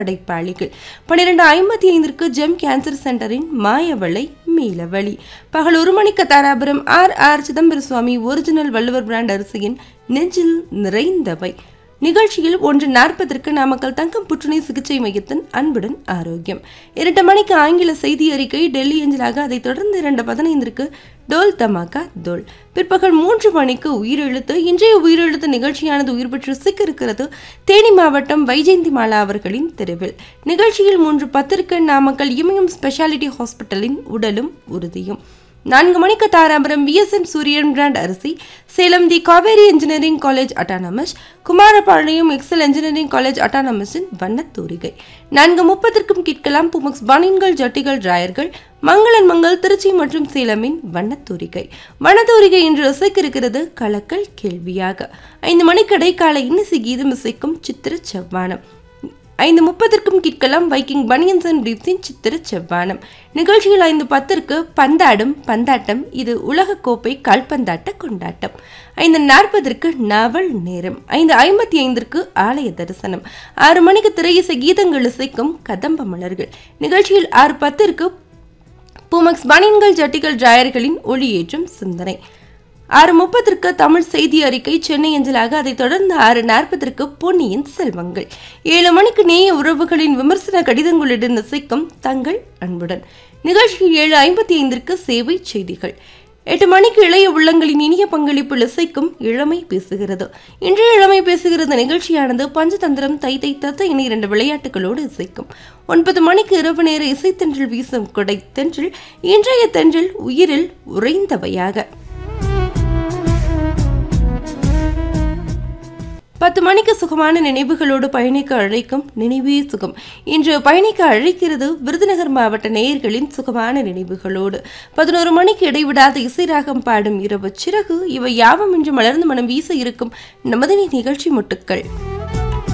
படைப்பாளிகள் பன்னிரண்டு ஐம்பத்தி ஐந்திற்கு ஜெம் கேன்சர் சென்டரின் மாயவளை மீளவழி பகல் ஒரு மணிக்கு Dharapuram R R Chidambara Swamy original Valluvar brand அரிசியின் நெஞ்சில் நிறைந்தவை நிகழ்ச்சியில் ஒன்று நாற்பதற்கு நாமக்கல் தங்கம் புற்றுநோய் சிகிச்சை மையத்தின் அன்புடன் ஆரோக்கியம் இரண்டு மணிக்கு ஆங்கில செய்தி அறிக்கை டெல்லி அஞ்சலாக அதைத் தொடர்ந்து இரண்டு பதினைந்திற்கு டோல் தமாகா தோல் பிற்பகல் மூன்று மணிக்கு உயிரெழுத்து இன்றைய உயிரெழுத்து நிகழ்ச்சியானது உயிர் பெற்று சிக்க இருக்கிறது தேனி மாவட்டம் வைஜெயந்தி மாலா அவர்களின் தெருவில் நிகழ்ச்சியில் மூன்று பத்திற்கு நாமக்கல் இமயம் ஸ்பெஷாலிட்டி ஹாஸ்பிட்டலின் உடலும் உறுதியும் நான்கு மணிக்கு தாராபுரம் விஎஸ்என் சூரியன் பிராண்ட் அரிசி Salem the Kaveri engineering college autonomous Kumarapalayam Excel engineering college அட்டானமஸின் வண்ணத்தூரிகை நான்கு முப்பதற்கும் கேட்கலாம் புமக்ஸ் பனின்கள் ஜட்டிகள் டிராயர்கள் மங்களன் மங்கள் திருச்சி மற்றும் சேலமின் வண்ணத்தூரிகை வண்ணத்தூரிகை இன்று இசைக்க இருக்கிறது கலக்கல் கேள்வியாக ஐந்து மணிக்கு இடைக்கால இன்னிசை கீதம் இசைக்கும் சித்திர செவ்வானம் ஐந்து முப்பதற்கும் கேட்கலாம் வைக்கிங் பனியன்ஸ் அண்ட் பிரீப்ஸின் சித்திர செவ்வானம் நிகழ்ச்சியில் ஐந்து பத்திற்கு பந்தாடும் பந்தாட்டம் இது உலகக்கோப்பை கால்பந்தாட்ட கொண்டாட்டம் ஐந்து நாற்பதற்கு நாவல் நேரம் ஐந்து ஐம்பத்தி ஐந்திற்கு ஆலய தரிசனம் ஆறு மணிக்கு திரையிசை கீதங்கள் இசைக்கும் கதம்ப மலர்கள் நிகழ்ச்சியில் ஆறு பத்திற்கு பூமக்ஸ் பனியன்கள் ஜட்டிகள் டிராயர்களின் ஒளியேற்றும் சிந்தனை ஆறு முப்பதற்கு தமிழ் செய்தி அறிக்கை சென்னை அஞ்சலாக அதைத் தொடர்ந்து ஆறு நாற்பதற்கு பொன்னியின் செல்வங்கள் ஏழு மணிக்கு நேய உறவுகளின் விமர்சன கடிதங்களுடன் இசைக்கும் தங்கள் அன்புடன் நிகழ்ச்சியில் ஏழு ஐம்பத்தி ஐந்திற்கு சேவை செய்திகள் எட்டு மணிக்கு இளைய உள்ளங்களின் இனிய பங்களிப்பில் இசைக்கும் இளமை பேசுகிறது இன்றைய இளமை பேசுகிறது நிகழ்ச்சியானது பஞ்சதந்திரம் தை தை தத்த என இரண்டு விளையாட்டுகளோடு இசைக்கும் ஒன்பது மணிக்கு இரவு நேர இசைத்தென்றல் வீசும் கொடை தென்றல் இன்றைய தென்றல் உயிரில் உறைந்தவையாக பத்து மணிக்கு சுகமான நினைவுகளோடு பயணிக்க அழைக்கும் நினைவே சுகம் இன்று பயணிக்க அழைக்கிறது விருதுநகர் மாவட்ட நேயர்களின் சுகமான நினைவுகளோடு பதினோரு மணிக்கு இடைவிடாத இசைராகம் பாடும் இரவு சிறகு இவை யாவும் இன்று மலர்ந்து மனம் வீச இருக்கும் நமதினி நிகழ்ச்சி முட்டுக்கள்